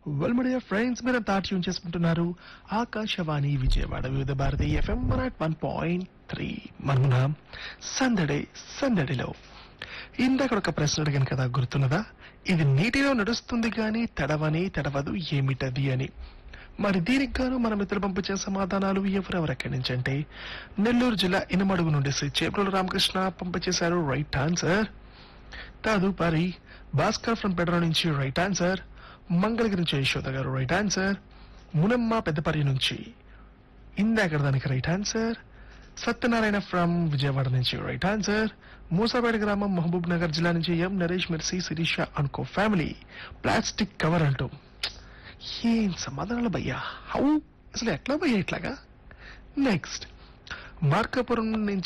well media friends మీరు tune చేసుకుంటున్నారు Akashvani Vijayawada Vividh Bharati FM one point three మనమున సందడి సందడిలో ఇందాక ఒక ప్రశ్న అడిగాను కదా గుర్తున్నదా ఇది నీటిలో నడుస్తుంది కానీ తడవని తడవదు ఏమిటది అని మరి దీనికి గాను మన మిత్రులు పంపించిన సమాధానాలు ఎవరెవరెక్కడి నుంచి అంటే నెల్లూరు జిల్లా ఇనమడుగు నుండి శ్రీ చేపల రామకృష్ణ పంపించేశారు రైట్ ఆన్సర్ తదుపరి భాస్కర్ ఫ్రమ్ పెడ్రో నుంచి రైట్ ఆన్సర్ మంగళగిరి నుంచి యశోద గారు రైట్ ఆన్సర్ మునమ్మ పెద్దపల్లి నుంచి ఇందాక దానికి right answer Satyanarayana from Vijayawada నుంచి రైట్ ఆన్సర్ మూసాపేట గ్రామం మహబూబ్ నగర్ జిల్లా నుంచి ఎం నరేష్ మెర్సీ శిరీష అనుకో ఫ్యామిలీ ప్లాస్టిక్ కవర్ అంటూ ఏం సమాధానాలు భయ్యా హౌ అసలు ఎట్లా భయ్యా ఇట్లాగా నెక్స్ట్ మార్కాపురం నుంచి